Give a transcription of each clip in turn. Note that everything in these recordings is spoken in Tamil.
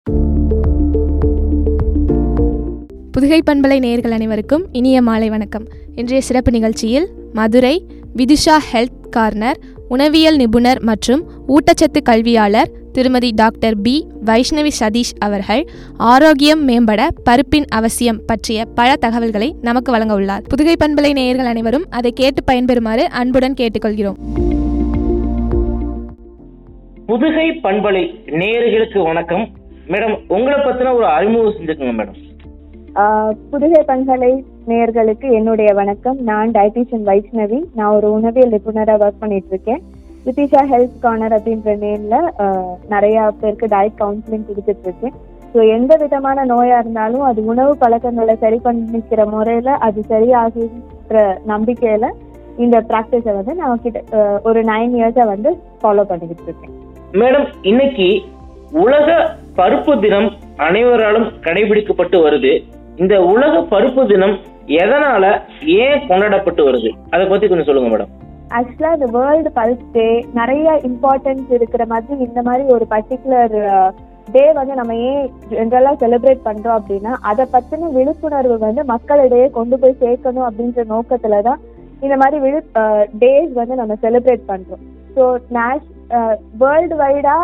புதுகை பண்பலை நேயர்கள் அனைவருக்கும் இனிய மாலை வணக்கம் இன்றைய சிறப்பு நிகழ்ச்சியில் மதுரை விதுஷா ஹெல்த் கார்னர் உணவியல் நிபுணர் மற்றும் ஊட்டச்சத்து கல்வியாளர் திருமதி டாக்டர் பி வைஷ்ணவி சதீஷ் அவர்கள் ஆரோக்கியம் மேம்பட பருப்பின் அவசியம் பற்றிய பல தகவல்களை நமக்கு வழங்க உள்ளார் புதுகை பண்பலை நேயர்கள் அனைவரும் அதை கேட்டு பயன்பெறுமாறு அன்புடன் கேட்டுக்கொள்கிறோம் புதுகை பண்பலை நேயர்களுக்கு வணக்கம் மேடம் உங்களை பத்தின ஒரு அறிமுகம் செஞ்சுக்கோங்க மேடம் ஆஹ் புதுகை பண்பலை நேயர்களுக்கு என்னுடைய வணக்கம் நான் டயட்டிஷியன் வைஷ்ணவி நான் ஒரு உணவியல் நிபுணராக ஒர்க் பண்ணிட்டு இருக்கேன் விதிஷா ஹெல்த் கார்னர் அப்படின்ற நேம்ல நிறைய பேருக்கு டயட் கவுன்சிலிங் கொடுத்துட்டு இருக்கேன் ஸோ எந்த விதமான நோயா இருந்தாலும் அது உணவு பழக்கங்களை சரி பண்ணிக்கிற முறையில அது சரியாகின்ற நம்பிக்கையில இந்த ப்ராக்டிஸை வந்து நான் கிட்ட ஆஹ் ஒரு நைன் இயர்ஸா வந்து ஃபாலோ பண்ணிக்கிட்டு இருக்கேன் மேடம் இன்னைக்கு உலக பருப்பு தினம் அனைவராலும் கடைபிடிக்கப்பட்டு வருது இந்த உலக பருப்பு தினம் எதனால ஏன் கொண்டாடப்பட்டு வருது அதை பத்தி கொஞ்சம் சொல்லுங்க மேடம் ஆக்சுவலா இந்த வேர்ல்டு பல்ஸ் டே நிறைய இம்பார்ட்டன்ஸ் இருக்கிற மாதிரி இந்த மாதிரி ஒரு பர்டிகுலர் டே வந்து நம்ம ஏன் ஜென்ரலா செலிப்ரேட் பண்றோம் அப்படின்னா அதை பத்தின விழிப்புணர்வு வந்து மக்களிடையே கொண்டு போய் சேர்க்கணும் அப்படின்ற நோக்கத்துல தான் இந்த மாதிரி விழு டேஸ் வந்து நம்ம செலிப்ரேட் பண்றோம் ஸோ நேஷ் வேர்ல்டு வைடா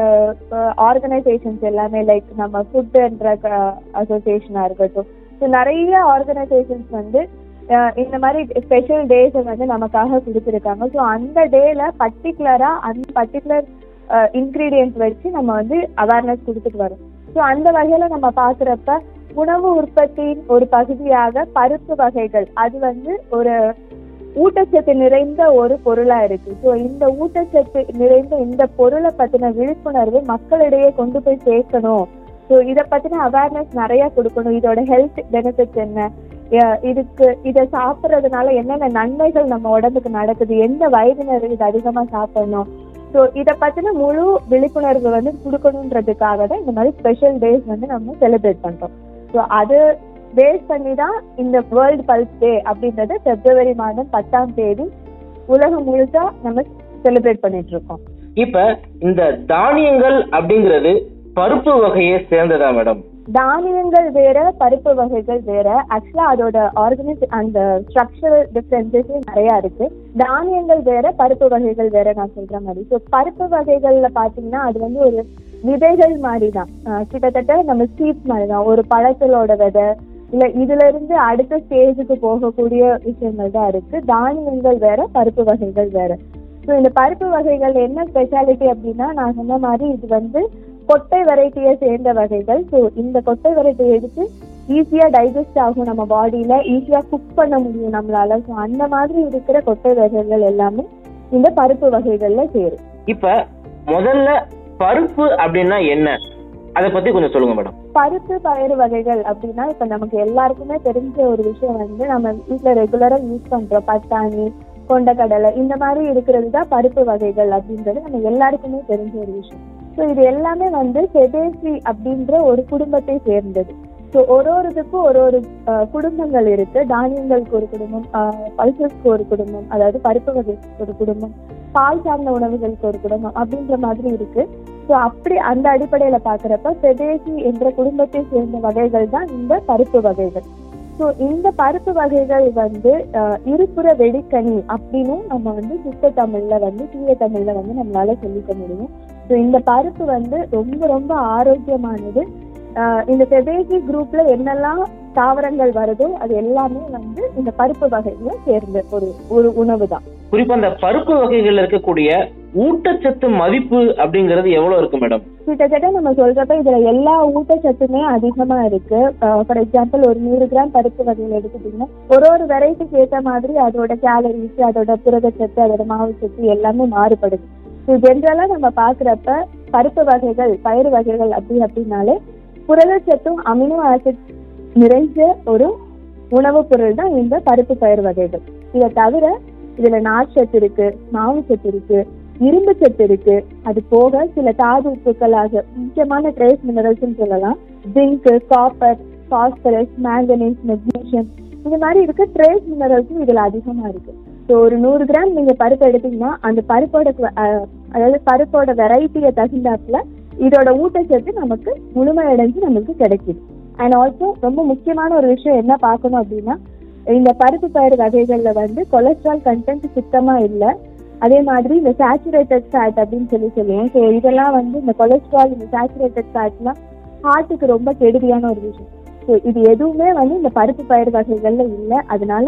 ஆர்கனைசேஷன்ஸ் எல்லாமே லைக் நம்ம ஃபுட் அண்ட் ட்ரக் அசோசியேஷனா இருக்கட்டும் ஸோ நிறைய ஆர்கனைசேஷன்ஸ் வந்து அஹ் இந்த மாதிரி ஸ்பெஷல் டேஸை வந்து நமக்காக கொடுத்துருக்காங்க ஸோ அந்த டேல பர்டிகுலரா அந்த பர்டிகுலர் இன்க்ரீடியன்ட் வச்சு நம்ம வந்து அவேர்னஸ் கொடுத்துட்டு வரோம் ஸோ அந்த வகையில நம்ம பாக்குறப்ப உணவு உற்பத்தியின் ஒரு பகுதியாக பருப்பு வகைகள் அது வந்து ஒரு ஊட்டச்சத்து நிறைந்த ஒரு பொருளா இருக்கு ஸோ இந்த ஊட்டச்சத்து நிறைந்த இந்த பொருளை பத்தின விழிப்புணர்வு மக்களிடையே கொண்டு போய் சேர்க்கணும் ஸோ இதை பத்தின அவேர்னஸ் நிறைய கொடுக்கணும் இதோட ஹெல்த் பெனிஃபிட்ஸ் என்ன அஹ் இதுக்கு இதை சாப்பிட்றதுனால என்னென்ன நன்மைகள் நம்ம உடம்புக்கு நடக்குது எந்த வயதினர் இது அதிகமா சாப்பிடணும் ஸோ இதை பத்தின முழு விழிப்புணர்வு வந்து கொடுக்கணுன்றதுக்காக தான் இந்த மாதிரி ஸ்பெஷல் டேஸ் வந்து நம்ம செலிப்ரேட் பண்றோம் ஸோ அது பேஸ் பண்ணி தான் இந்த வேர்ல்டு பல்ஸ் டே அப்படின்றது பிப்ரவரி மாதம் பத்தாம் தேதி உலகம் முழுசா நம்ம செலிப்ரேட் பண்ணிட்டு இருக்கோம் இப்ப இந்த தானியங்கள் அப்படிங்கிறது பருப்பு வகையை சேர்ந்ததா மேடம் தானியங்கள் வேற பருப்பு வகைகள் வேற ஆக்சுவலா அதோட ஆர்கனைஸ் அந்த ஸ்ட்ரக்சரல் டிஃபரன்சஸ் நிறைய இருக்கு தானியங்கள் வேற பருப்பு வகைகள் வேற நான் சொல்ற மாதிரி ஸோ பருப்பு வகைகள்ல பாத்தீங்கன்னா அது வந்து ஒரு விதைகள் மாதிரி தான் அஹ் கிட்டத்தட்ட நம்ம சீட்ஸ் மாதிரி தான் ஒரு பழத்திலோட விதை இல்ல இதுல இருந்து அடுத்த ஸ்டேஜுக்கு போகக்கூடிய விஷயங்கள் தான் இருக்கு தானியங்கள் வேற பருப்பு வகைகள் வேற ஸோ இந்த பருப்பு வகைகள் என்ன ஸ்பெஷாலிட்டி அப்படின்னா நான் சொன்ன மாதிரி இது வந்து கொட்டை வெரைட்டியை சேர்ந்த வகைகள் ஸோ இந்த கொட்டை வெரைட்டியை எடுத்து ஈஸியா டைஜஸ்ட் ஆகும் நம்ம பாடியில ஈஸியா குக் பண்ண முடியும் நம்மளால ஸோ அந்த மாதிரி இருக்கிற கொட்டை வகைகள் எல்லாமே இந்த பருப்பு வகைகள்ல சேரும் இப்ப முதல்ல பருப்பு அப்படின்னா என்ன அதை பத்தி கொஞ்சம் சொல்லுங்க மேடம் பருப்பு பயிறு வகைகள் அப்படின்னா இப்ப நமக்கு எல்லாருக்குமே தெரிஞ்ச ஒரு விஷயம் வந்து நம்ம வீட்ல ரெகுலரா யூஸ் பண்றோம் பட்டாணி கொண்டக்கடலை இந்த மாதிரி இருக்கிறது தான் பருப்பு வகைகள் அப்படின்றது நம்ம எல்லாருக்குமே தெரிஞ்ச ஒரு விஷயம் ஸோ இது எல்லாமே வந்து செதேசி அப்படின்ற ஒரு குடும்பத்தை சேர்ந்தது ஸோ ஒரு ஒரு இதுக்கும் ஒரு ஒரு அஹ், குடும்பங்கள் இருக்கு தானியங்களுக்கு ஒரு குடும்பம் பல்சஸ்க்கு ஒரு குடும்பம் அதாவது பருப்பு வகைக்கு ஒரு குடும்பம் பால் சார்ந்த உணவுகளுக்கு ஒரு குடும்பம் அப்படின்ற மாதிரி இருக்கு ஸோ அப்படி அந்த அடிப்படையில பாக்குறப்ப செதேசி என்ற குடும்பத்தை சேர்ந்த வகைகள் தான் இந்த பருப்பு வகைகள் ஸோ இந்த பருப்பு வகைகள் வந்து அஹ், இருபுற வெடிக்கனி அப்படின்னும் நம்ம வந்து சுத்த தமிழ்ல வந்து தூய தமிழ்ல வந்து நம்மளால சொல்லிக்க முடியும் ஸோ இந்த பருப்பு வந்து ரொம்ப ரொம்ப ஆரோக்கியமானது அஹ், இந்த செதேசி குரூப்ல என்னெல்லாம் தாவரங்கள் வருதோ அது எல்லாமே வந்து இந்த பருப்பு வகைகளை சேர்ந்த ஒரு ஒரு உணவு தான் குறிப்பா அந்த பருப்பு வகைகள்ல இருக்கக்கூடிய ஊட்டச்சத்து மதிப்பு அப்படிங்கிறது எவ்வளவு இருக்கு மேடம் கிட்டத்தட்ட நம்ம சொல்றப்ப இதுல எல்லா ஊட்டச்சத்துமே அதிகமா இருக்கு ஃபார் எக்ஸாம்பிள் ஒரு நூறு கிராம் பருப்பு வகைகள் எடுத்துட்டீங்கன்னா ஒரு ஒரு வெரைட்டிக்கு ஏத்த மாதிரி அதோட கேலரிஸ் அதோட புரதச்சத்து அதோட மாவுச்சத்து எல்லாமே மாறுபடுது ஸோ ஜென்ரலா நம்ம பாக்குறப்ப பருப்பு வகைகள் பயிறு வகைகள் அப்படி அப்படின்னாலே புரதச்சத்தும் அமினோ ஆசிட் நிறைஞ்ச ஒரு உணவுப் பொருள் தான் இந்த பருப்பு பயிர் வகைகள் இதை தவிர இதுல நார்ச்சத்து இருக்கு மாவுச்சத்து இருக்கு இரும்பு சத்து இருக்கு அது போக சில தாது உப்புக்களாக முக்கியமான ட்ரேஸ் மினரல்ஸ் சொல்லலாம் zinc copper phosphorus manganese magnesium இந்த மாதிரி இருக்க ட்ரேஸ் மினரல்ஸும் இதுல அதிகமா இருக்கு ஸோ ஒரு நூறு கிராம் நீங்க பருப்பு எடுத்தீங்கன்னா அந்த பருப்போட கு- அஹ், அதாவது பருப்போட வெரைட்டியை தகுந்தாப்புல இதோட ஊட்டச்சத்து நமக்கு முழுமையடைஞ்சு நமக்கு கிடைக்குது அண்ட் ஆல்சோ ரொம்ப முக்கியமான ஒரு விஷயம் என்ன பார்க்கணும் அப்படின்னா இந்த பருப்பு பயிர் வகைகள்ல வந்து கொலஸ்ட்ரால் கண்டென்ட் சுத்தமா இல்லை அதே மாதிரி இந்த சேச்சுரேட்டட் ஃபேட் அப்படின்னு சொல்லி சொல்லுவோம் ஸோ இதெல்லாம் வந்து இந்த கொலஸ்ட்ரால் இந்த சேச்சுரேட்டட் ஃபேட்லாம் ஹார்ட்டுக்கு ரொம்ப கெடுதியான ஒரு விஷயம் ஸோ இது எதுவுமே வந்து இந்த பருப்பு பயிர் வகைகள்ல இல்லை அதனால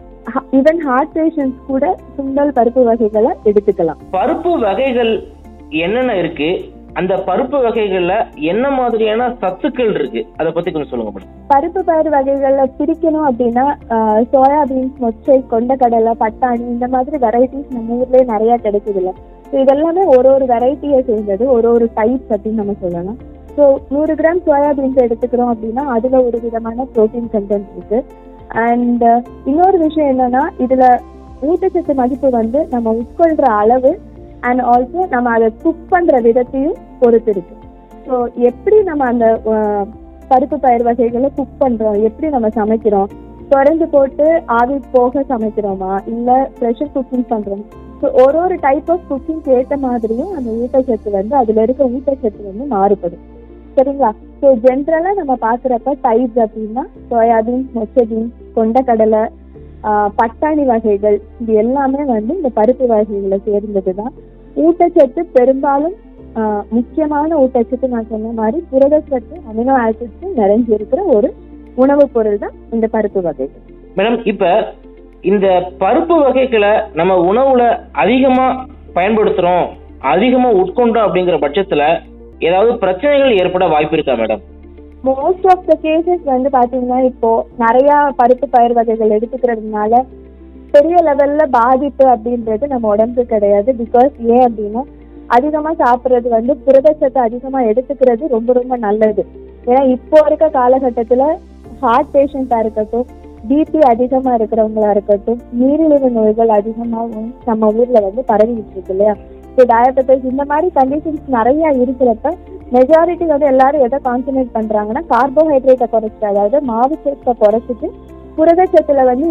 ஈவன் ஹார்ட் பேஷண்ட்ஸ் கூட சுண்டல் பருப்பு வகைகளை எடுத்துக்கலாம் பருப்பு வகைகள் என்னென்ன இருக்கு அந்த பருப்பு வகைகள்ல என்ன மாதிரியான சத்துக்கள் இருக்கு அதை பத்தி கொஞ்சம் சொல்லுங்க மேடம் பருப்பு பயிர் வகைகள்ல பிரிக்கணும் அப்படின்னா சோயாபீன்ஸ் மொச்சை கொண்டக்கடலை பட்டாணி இந்த மாதிரி வெரைட்டிஸ் நம்ம ஊர்லயே நிறைய கிடைக்குதுல்ல ஸோ இதெல்லாமே ஒரு ஒரு வெரைட்டியை சேர்ந்தது ஒரு ஒரு டைப்ஸ் அப்படின்னு நம்ம சொல்லலாம் ஸோ நூறு கிராம் சோயாபீன்ஸ் எடுத்துக்கிறோம் அப்படின்னா அதுல ஒரு விதமான ப்ரோட்டீன் கண்டென்ட் இருக்கு அண்ட் இன்னொரு விஷயம் என்னன்னா இதுல ஊட்டச்சத்து மதிப்பு வந்து நம்ம உட்கொள்ற அளவு அண்ட் ஆல்சோ நம்ம அதை குக் பண்ற விதத்தையும் பொறுத்து இருக்கு ஸோ எப்படி நம்ம அந்த அஹ், பருப்பு பயிர் வகைகளை குக் பண்றோம் எப்படி நம்ம சமைக்கிறோம் திறந்து போட்டு ஆவி போக சமைக்கிறோமா இல்ல ப்ரெஷர் குக்கிங் பண்றோம் ஸோ ஒரு ஒரு டைப் ஆஃப் குக்கிங்க்கு ஏற்ற மாதிரியும் அந்த ஊட்டச்சத்து வந்து அதுல இருக்க ஊட்டச்சத்து வந்து மாறுபடும் சரிங்களா ஸோ ஜென்ரலாக நம்ம பார்க்குறப்ப டைப்ஸ் அப்படின்னா சோயாபீன்ஸ் மொச்சை பீன்ஸ் கொண்டக்கடலை ஆஹ், பட்டாணி வகைகள் இது எல்லாமே வந்து இந்த பருப்பு வகைகளை சேர்ந்தது தான் ஊட்டச்சத்து பெரும்பாலும் ஆஹ், முக்கியமான ஊட்டச்சத்து நான் சொன்ன மாதிரி புரதச்சத்து அமினோ ஆசிட்ஸ் நிறைஞ்சிருக்கிற ஒரு உணவுப் பொருள் தான் இந்த பருப்பு வகைகள் மேடம் இப்ப இந்த பருப்பு வகைகளை நம்ம உணவுல அதிகமா பயன்படுத்துறோம் அதிகமா உட்கொண்டோம் அப்படிங்கிற பட்சத்துல ஏதாவது பிரச்சனைகள் ஏற்பட வாய்ப்பு இருக்கா madam most of the cases வந்து பாத்தீங்கன்னா இப்போ நிறைய பருப்பு பயிர் வகைகள் எடுத்துக்கிறதுனால பெரிய லெவல்ல பாதிப்பு அப்படின்றது நம்ம உடம்புக்கு கிடையாது பிகாஸ் ஏன் அப்படின்னா அதிகமா சாப்பிடுறது வந்து புரதச்சத்து அதிகமா எடுத்துக்கிறது ரொம்ப ரொம்ப நல்லது ஏன்னா இப்போ இருக்க காலகட்டத்துல ஹார்ட் பேஷண்டா இருக்கட்டும் பிபி அதிகமா இருக்கிறவங்களா இருக்கட்டும் நீரிழிவு நோய்கள் அதிகமாகவும் நம்ம ஊர்ல வந்து பரவிட்டு இருக்கு இல்லையா ஸோ டயபெட்டிஸ் இந்த மாதிரி கண்டிஷன்ஸ் நிறைய இருக்கிறப்ப மெஜாரிட்டி வந்து எல்லாரும் எதை கான்சன்ட்ரேட் பண்றாங்கன்னா கார்போஹைட்ரேட்டை குறைச்சிட்டு அதாவது மாவு சத்தை குறைச்சிட்டு புரதச்சத்துல வந்து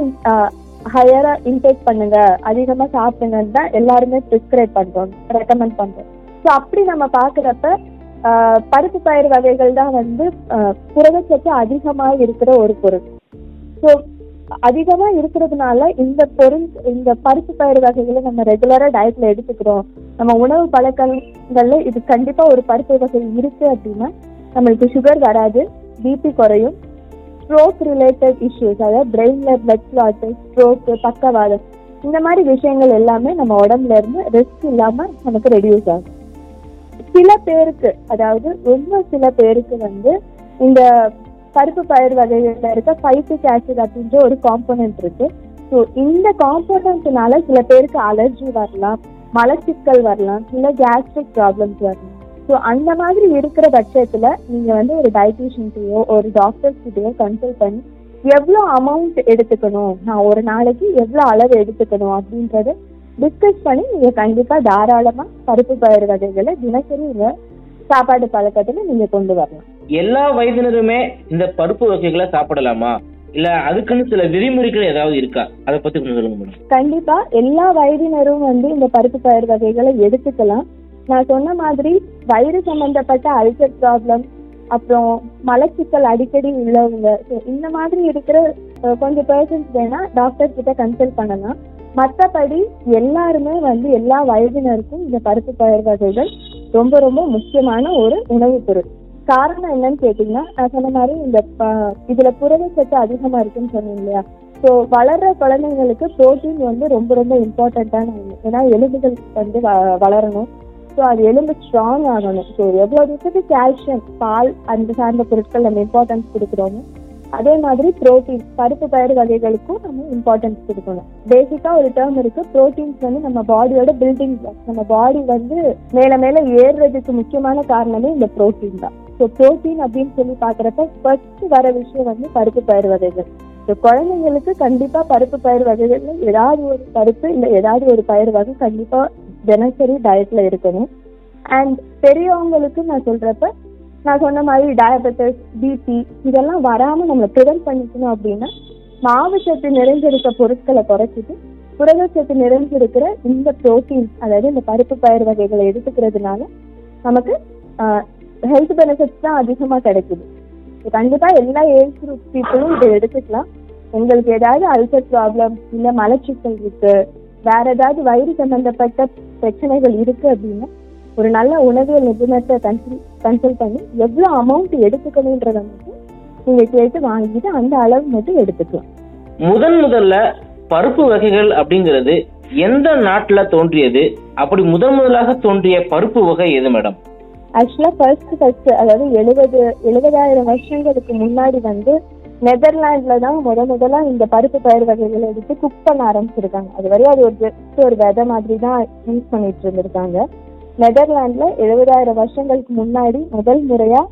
ஹையரா இன்டேக் பண்ணுங்க அதிகமா சாப்பிடுங்கன்னு தான் எல்லாருமே ப்ரிஸ்கிரைப் பண்றோம் ரெக்கமெண்ட் பண்றோம் ஸோ அப்படி நம்ம பாக்குறப்ப ஆஹ், பருப்பு பயிர் வகைகள் தான் வந்து ஆஹ், புரதச்சத்து அதிகமா இருக்கிற ஒரு பொருள் ஸோ அதிகமா இருக்கிறதுனால இந்த பொருள் இந்த பருப்பு பயிர் வகைகளை நம்ம ரெகுலரா டயட்ல எடுத்துக்கிறோம் நம்ம உணவு பழக்கங்கள்ல இது கண்டிப்பா ஒரு பருப்பு வகை இருக்கு அப்படின்னா நம்மளுக்கு சுகர் வராது பிபி குறையும் ஸ்ட்ரோக் ரிலேட்டட் இஷ்யூஸ் அதாவது பிரெயின்ல பிளட் கிளாட் ஸ்ட்ரோக் பக்கவாதம் இந்த மாதிரி விஷயங்கள் எல்லாமே நம்ம உடம்புல இருந்து ரிஸ்க் இல்லாம நமக்கு ரெடியூஸ் ஆகும் சில பேருக்கு அதாவது ரொம்ப சில பேருக்கு வந்து இந்த பருப்பு பயிர் வகைகள்ல இருக்க பைசிக் ஆசிட் அப்படின்ற ஒரு காம்போனன்ட் இருக்கு ஸோ இந்த காம்போனன்ட்னால சில பேருக்கு அலர்ஜி வரலாம் மலச்சிக்கல் வரலாம் இல்ல கேஸ்ட்ரிக் ப்ராப்ளம்ஸ் வரலாம் ஸோ அந்த மாதிரி இருக்கிற பட்சத்துல நீங்க வந்து ஒரு டயட்டிஷியன்கிட்டயோ ஒரு டாக்டர்ஸ் கிட்டயோ கன்சல்ட் பண்ணி எவ்வளோ அமௌண்ட் எடுத்துக்கணும் நான் ஒரு நாளைக்கு எவ்வளோ அளவு எடுத்துக்கணும் அப்படின்றத டிஸ்கஸ் பண்ணி நீங்க கண்டிப்பா தாராளமா பருப்பு பயிர் வகைகளை தினசரி உங்க சாப்பாடு பழக்கத்துல நீங்க கொண்டு வரலாம் எல்லா வயதினருமே இந்த பருப்பு வகைகளை சாப்பிடலாமா இல்ல அதுக்குன்னு சில விதிமுறைகள் ஏதாவது இருக்கா அதை பத்தி கொஞ்சம் சொல்லுங்க மேடம் கண்டிப்பா எல்லா வயதினரும் வந்து இந்த பருப்பு பயிர் வகைகளை எடுத்துக்கலாம் நான் சொன்ன மாதிரி வயிறு சம்பந்தப்பட்ட அல்சர் ப்ராப்ளம் அப்புறம் மலச்சிக்கல் அடிக்கடி உள்ளவங்க So, இந்த மாதிரி இருக்கிற அஹ், கொஞ்சம் பர்சன்ஸ் வேணா டாக்டர் கிட்ட கன்சல்ட் பண்ணலாம் மற்றபடி எல்லாருமே வந்து எல்லா வயதினருக்கும் இந்த பருப்பு பயிர் வகைகள் ரொம்ப ரொம்ப முக்கியமான ஒரு உணவுப் பொருள் காரணம் என்னன்னு கேட்டீங்கன்னா நான் சொன்ன மாதிரி இந்த ப- இதுல புரதச்சத்து அதிகமா இருக்குன்னு சொன்னேன் இல்லையா ஸோ வளர்ற குழந்தைங்களுக்கு புரோட்டீன் வந்து ரொம்ப ரொம்ப இம்பார்ட்டண்ட்டான ஒன்று ஏன்னா எலும்புகள் வந்து வ- வளரணும் ஸோ அது எலும்பு ஸ்ட்ராங் ஆகணும் ஸோ எவ்வளோ தூரத்துக்கு கால்சியம் பால் அந்த சார்ந்த பொருட்கள் நம்ம இம்பார்ட்டன்ஸ் கொடுக்குறோமோ அதே மாதிரி புரோட்டீன் பருப்பு பயிர் வகைகளுக்கும் நம்ம இம்பார்ட்டன்ஸ் கொடுக்கணும் பேசிக்கா ஒரு டேர்ம் இருக்கு புரோட்டீன்ஸ் வந்து நம்ம பாடியோட பில்டிங் நம்ம பாடி வந்து மேல மேல ஏறுறதுக்கு முக்கியமான காரணமே இந்த புரோட்டீன் தான் ஸோ புரோட்டீன் அப்படின்னு சொல்லி பாக்குறப்ப ஃபர்ஸ்ட் வர விஷயம் வந்து பருப்பு பயிர் வகைகள் ஸோ குழந்தைங்களுக்கு கண்டிப்பா பருப்பு பயிர் வகைகள்ல ஏதாவது ஒரு பருப்பு இல்ல ஏதாவது ஒரு பயிர் வகை கண்டிப்பா தினசரி டயட்ல இருக்கணும் அண்ட் பெரியவங்களுக்கு நான் சொல்றப்ப நான் சொன்ன மாதிரி டயபெட்டிஸ் பிபி இதெல்லாம் வராம நம்ம ப்ரிவென்ட் பண்ணிக்கணும் அப்படின்னா மாவுச்சத்து நிறைஞ்சிருக்க பொருட்களை குறைச்சிட்டு புரதச்சத்து நிறைஞ்சிருக்கிற இந்த புரோட்டீன் அதாவது இந்த பருப்பு பயிர் வகைகளை எடுத்துக்கிறதுனால நமக்கு ஆஹ், ஹெல்த் பெனிஃபிட்ஸ் தான் அதிகமா கிடைக்குது So, கண்டிப்பா எல்லா ஏஜ் குரூப் பீப்புளும் இதை எடுத்துக்கலாம் உங்களுக்கு ஏதாவது அல்சர் ப்ராப்ளம் இல்ல மலச்சிக்கல் இருக்கு வேற ஏதாவது வயிறு சம்பந்தப்பட்ட பிரச்சனைகள் இருக்கு அப்படின்னா ஒரு நல்ல உணவியல் நிபுணத்தை கன்சல் கன்சல்ட் பண்ணி எவ்வளவு அமௌண்ட் எடுத்துக்கணுன்றத மட்டும் நீங்க கேட்டு வாங்கிட்டு அந்த அளவு மட்டும் எடுத்துக்கலாம் முதன் முதல்ல பருப்பு வகைகள் அப்படிங்கிறது எந்த நாட்டுல தோன்றியது அப்படி முதன் முதலாக தோன்றிய பருப்பு வகை எது மேடம் ஆக்சுவலா ஃபர்ஸ்ட் ஃபர்ஸ்ட் அதாவது எழுபது எழுபதாயிரம் வருஷங்களுக்கு முன்னாடி வந்து நெதர்லாண்ட்ல தான் முத முதல்ல இந்த பருப்பு பயிர் வகைகளை எடுத்து குக் பண்ண ஆரம்பிச்சிருக்காங்க அது வரையும் அது ஒரு ஜஸ்ட் ஒரு விதை மாதிரி தான் யூஸ் பண்ணிட்டு இருந்திருக்காங்க நெதர்லாண்ட்ல எழுபதாயிரம் வருஷங்களுக்கு முன்னாடி முதல் முறையா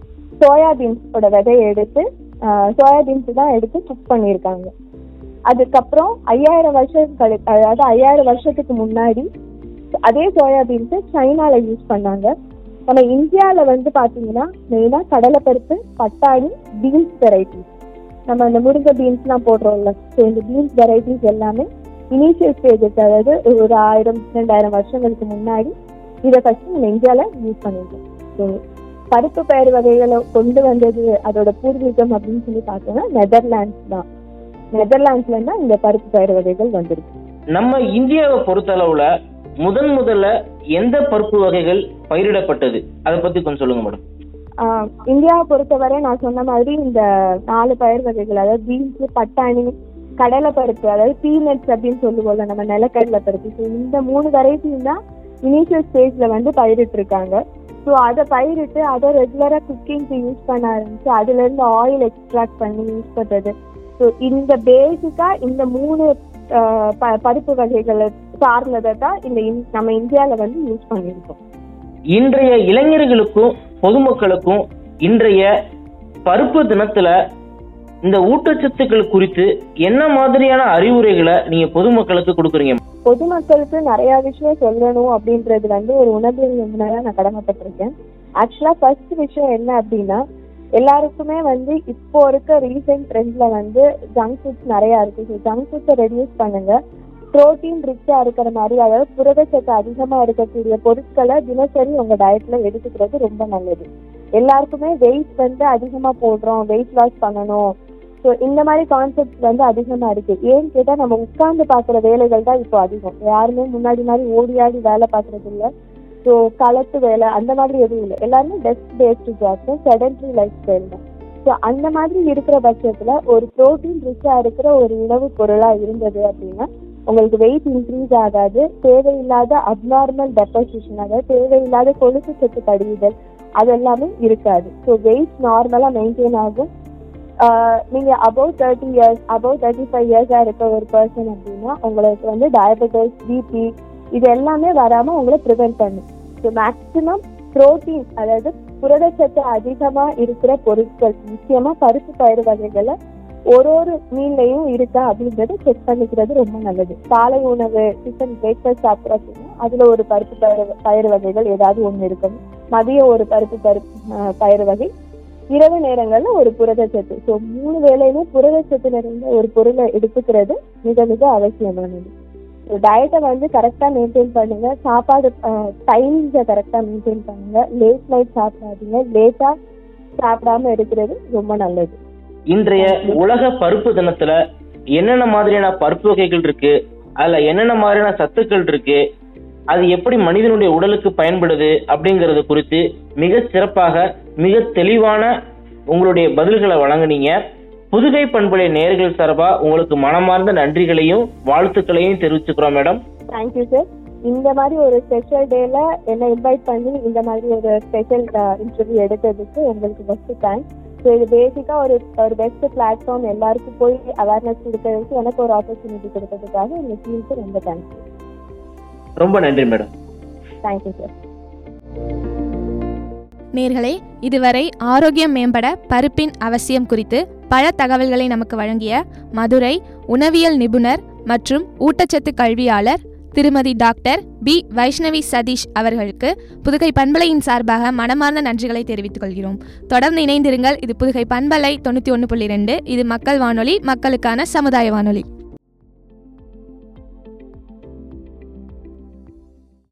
சோயாபீன்ஸோட விதையை எடுத்து சோயாபீன்ஸ் தான் எடுத்து குக் பண்ணியிருக்காங்க அதுக்கப்புறம் ஐயாயிரம் வருஷம் கழி அதாவது ஐயாயிரம் வருஷத்துக்கு முன்னாடி அதே சோயாபீன்ஸை சைனால யூஸ் பண்ணாங்க நம்ம இந்தியால வந்து பாத்தீங்கன்னா மெயினா கடலைப்பருப்பு பட்டாணி பீன்ஸ் வெரைட்டிஸ் நம்ம இந்த முருங்கை பீன்ஸ்லாம் போடுறோம்ல ஸோ இந்த பீன்ஸ் வெரைட்டிஸ் எல்லாமே இனிஷியல் ஸ்டேஜஸ் அதாவது ஒரு ஆயிரம் ரெண்டாயிரம் வருஷங்களுக்கு முன்னாடி இதை ஃபர்ஸ்ட் நம்ம இந்தியால யூஸ் பண்ணிருக்கோம் ஸோ பருப்பு பயிர் வகைகளை கொண்டு வந்தது அதோட பூர்வீகம் அப்படின்னு சொல்லி பார்த்தோம்னா நெதர்லாண்ட்ஸ் தான் நெதர்லாண்ட்ஸ்ல தான் இந்த பருப்பு பயிர் வகைகள் வந்திருக்கு நம்ம இந்தியாவை பொறுத்தளவுல முதன் முதல்ல எந்த பருப்பு வகைகள் பயிரிடப்பட்டது அதை பத்தி கொஞ்சம் சொல்லுங்க மேடம் ஆஹ் இந்தியாவை பொறுத்தவரை நான் சொன்ன மாதிரி இந்த நாலு பயிர் வகைகள் அதாவது பீன்ஸ் பட்டாணி கடலை பருப்பு அதாவது பீனட்ஸ் அப்படின்னு சொல்லுவோம்ல நம்ம நிலக்கடலை பருப்பு ஸோ இந்த மூணு வெரைட்டியும் தான் இனிஷியல் ஸ்டேஜ்ல வந்து பயிரிட்டு இருக்காங்க ஸோ அதை பயிரிட்டு அதை ரெகுலரா குக்கிங்க்கு யூஸ் பண்ண ஆரம்பிச்சு அதுல இருந்து ஆயில் எக்ஸ்ட்ராக்ட் பண்ணி யூஸ் பண்றது ஸோ இந்த பேசிக்கா இந்த மூணு ஆஹ் ப- பருப்பு வகைகளை சார்ந்ததை தான் இந்த இந்- நம்ம இந்தியால வந்து யூஸ் பண்ணியிருக்கோம் இன்றைய இளைஞர்களுக்கும் பொதுமக்களுக்கும் இன்றைய பருப்பு தினத்துல இந்த ஊட்டச்சத்துக்கள் குறித்து என்ன மாதிரியான அறிவுரைகளை நீங்க பொதுமக்களுக்கு கொடுக்குறீங்க பொதுமக்களுக்கு நிறைய விஷயம் சொல்லணும் அப்படின்றது வந்து ஒரு உணர்வியல் நிபுணரா நான் கடமைப்பட்டிருக்கேன் ஆக்சுவலா ஃபர்ஸ்ட் விஷயம் என்ன அப்படின்னா எல்லாருக்குமே வந்து இப்போ இருக்க ரீசெண்ட் ட்ரெண்ட்ல வந்து ஜங்க் ஃபுட்ஸ் நிறைய இருக்கு ஸோ ஜங்க் ஃபுட்ஸை ரெடியூஸ் பண்ணுங்க புரோட்டீன் ரிச்சா இருக்கிற மாதிரி அதாவது புரதச்சத்து அதிகமா இருக்கக்கூடிய பொருட்களை தினசரி உங்க டயட்ல எடுத்துக்கிறது ரொம்ப நல்லது எல்லாருக்குமே வெயிட் வந்து அதிகமா போடுறோம் வெயிட் லாஸ் பண்ணணும் ஸோ இந்த மாதிரி கான்செப்ட் வந்து அதிகமா இருக்கு ஏன்னு கேட்டா நம்ம உட்கார்ந்து பாக்குற வேலைகள் தான் இப்போ அதிகம் யாருமே முன்னாடி மாதிரி ஓடி ஆடி வேலை பார்க்கறது இல்ல ஸோ களத்து வேலை அந்த மாதிரி எதுவும் இல்லை எல்லாருமே desk based jobs sedentary lifestyle தான் ஸோ அந்த மாதிரி இருக்கிற பட்சத்துல ஒரு ப்ரோட்டீன் ரிச்சா இருக்கிற ஒரு உணவு பொருளா இருந்தது அப்படின்னா உங்களுக்கு வெயிட் இன்க்ரீஸ் ஆகாது தேவையில்லாத அப்நார்மல் டெபாசிஷன் அதாவது தேவையில்லாத கொழுப்பு சத்து படியுதல் அது எல்லாமே இருக்காது ஸோ வெயிட் நார்மலா மெயின்டைன் ஆகும் ஆஹ் நீங்க above thirty years above thirty five இயர்ஸா இருக்க ஒரு பர்சன் அப்படின்னா உங்களுக்கு வந்து டயபெட்டிஸ் பிபி இது எல்லாமே வராம உங்களை ப்ரிவென்ட் பண்ணும் ஸோ மேக்சிமம் புரோட்டீன் அதாவது புரதச்சத்து அதிகமா இருக்கிற பொருட்கள் முக்கியமா பருப்பு பயிர் வகைகளை ஒரு ஒரு மீன்லையும் இருக்கா அப்படின்றத செக் பண்ணிக்கிறது ரொம்ப நல்லது காலை உணவு டிஃபன் பிரேக்ஃபாஸ்ட் சாப்பிட்றோம் அப்படின்னா அதுல ஒரு பருப்பு பயிர் பயிர் வகைகள் ஏதாவது ஒண்ணு இருக்கணும் மதியம் ஒரு பருப்பு பருப்பு ஆஹ் பயிர் வகை இரவு நேரங்கள்ல ஒரு புரதச்சத்து ஸோ மூணு வேளையுமே புரதச்சத்து நிறைந்த ஒரு பொருளை எடுத்துக்கிறது மிக மிக அவசியமானது டயட்டை வந்து கரெக்டா மெயின்டைன் பண்ணுங்க சாப்பாடு டைமிங்ஸை கரெக்டா மெயின்டைன் பண்ணுங்க லேட் நைட் சாப்பிடாதீங்க லேட்டா சாப்பிடாம இருக்கிறது ரொம்ப நல்லது இன்றைய உலக பருப்பு தினத்துல என்னென்ன மாதிரியான பருப்பு வகைகள் இருக்கு அதுல என்னென்ன மாதிரியான சத்துக்கள் இருக்கு அது எப்படி மனிதனுடைய உடலுக்கு பயன்படுது அப்படிங்கறது குறித்து மிக சிறப்பாக மிக தெளிவான உங்களுடைய பதில்களை வழங்குனீங்க புதுகை பண்புடைய நேர்கள் சார்பா உங்களுக்கு மனமார்ந்த நன்றிகளையும் வாழ்த்துக்களையும் தெரிவிச்சுக்கிறோம் மேடம் தேங்க்யூ சார் இந்த மாதிரி ஒரு ஸ்பெஷல் டேல என்னை இன்வைட் பண்ணி இந்த மாதிரி ஒரு ஸ்பெஷல் இன்டர்வியூ எடுத்ததுக்கு உங்களுக்கு ஃபர்ஸ்ட் தேங்க்ஸ் ஸோ இது பேசிக்காக ஒரு ஒரு பெஸ்ட் பிளாட்ஃபார்ம் எல்லாருக்கும் போய் அவேர்னஸ் கொடுக்கறதுக்கு எனக்கு ஒரு ஆப்பர்ச்சுனிட்டி கொடுத்ததுக்காக இந்த டீமுக்கு ரொம்ப தேங்க்ஸ் ரொம்ப நன்றி மேடம் தேங்க்யூ சார் நேர்களே இதுவரை ஆரோக்கியம் மேம்பட பருப்பின் அவசியம் குறித்து பல தகவல்களை நமக்கு வழங்கிய மதுரை உணவியல் நிபுணர் மற்றும் ஊட்டச்சத்து கல்வியாளர் திருமதி டாக்டர் பி வைஷ்ணவி சதீஷ் அவர்களுக்கு புதுகை பண்பலையின் சார்பாக மனமார்ந்த நன்றிகளை தெரிவித்துக் கொள்கிறோம் தொடர்ந்து இணைந்திருங்கள் இது புதுகை பண்பலை தொண்ணூற்றி ஒன்று புள்ளி ரெண்டு இது மக்கள் வானொலி மக்களுக்கான சமுதாய வானொலி